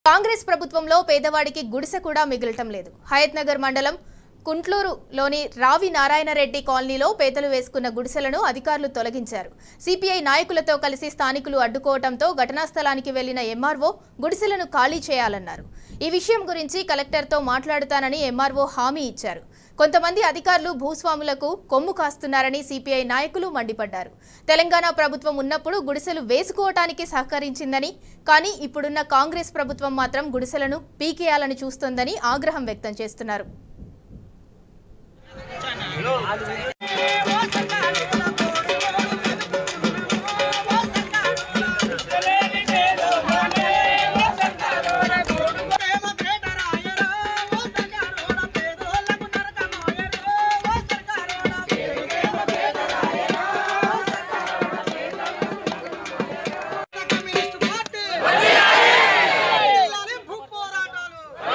కాంగ్రెస్ ప్రభుత్వంలో పేదవాడికి గుడిసె కూడా మిగలటం లేదు హయత్ నగర్ మండలం కుంట్లూరులోని రావి నారాయణరెడ్డి కాలనీలో పేదలు వేసుకున్న గుడిసెలను అధికారులు తొలగించారు సిపిఐ నాయకులతో కలిసి స్థానికులు అడ్డుకోవడంతో ఘటనా స్థలానికి వెళ్లిన ఎంఆర్ఓ గుడిసెలను ఖాళీ చేయాలన్నారు ఈ విషయం గురించి కలెక్టర్తో మాట్లాడుతానని ఎంఆర్ఓ హామీ ఇచ్చారు కొంతమంది అధికారులు భూస్వాములకు కొమ్ము కాస్తున్నారని సిపిఐ నాయకులు మండిపడ్డారు తెలంగాణ ప్రభుత్వం ఉన్నప్పుడు గుడిసెలు వేసుకోవటానికి సహకరించిందని కానీ ఇప్పుడున్న కాంగ్రెస్ ప్రభుత్వం మాత్రం గుడిసెలను పీకేయాలని చూస్తోందని ఆగ్రహం వ్యక్తం చేస్తున్నారు ప్రేమ పేదరాయరా ఓ సర్కారోడా పేదోళ్ళకు నరకమాయరా ఓ సర్కారోడా ప్రేమ పేదరాయరా ఓ సర్కారోడా పేదోళ్ళకు కమ్యూనిస్ట్ పార్టీ జిల్లాలో భూ పోరాటాలు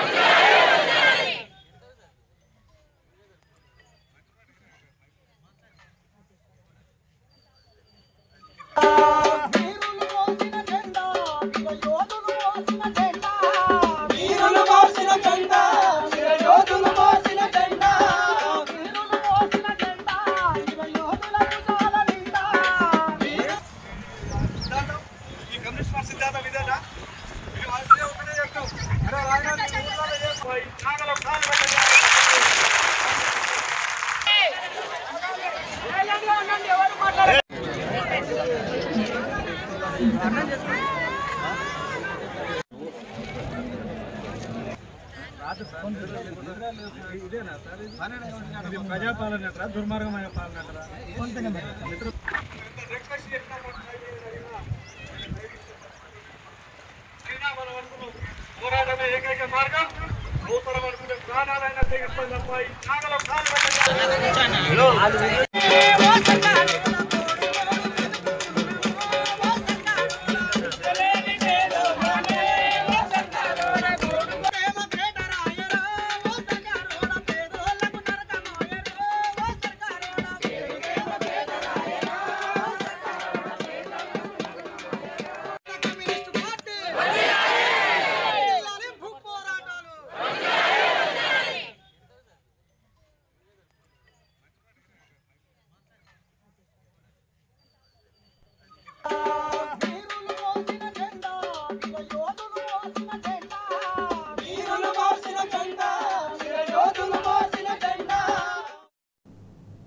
వీరులు మోసిన జెండా వీర యోధులు మోసిన జెండా వీరులు మోసిన జెండా వీర యోధులు మోసిన జెండా వీరులు మోసిన జెండా వీర యోధుల భుజాల నిండా ఈ కమ్యూనిస్ట్ పార్టీ సిద్ధాంతం ఇదేనా ఇది వాళ్ళే ఒకటే చెప్తాం అరే ఆయన నీ ఊర్లలో చేసుకో. ఈ నాగలో కాలు పెట్టండి. ఇది ప్రజాపాలన అంటారా దుర్మార్గమైన పాలన అంటారా మిత్ర రిక్వెస్ట్ చేసినా అయినా మనం అనుకున్నాం పోరాటమే ఏకైక మార్గం నూతనం అనుకునే ప్రాణాలైనా తెగిస్తాం తప్ప ఈ నాగలో కాలు పెట్టండి ఓ సర్కారోడా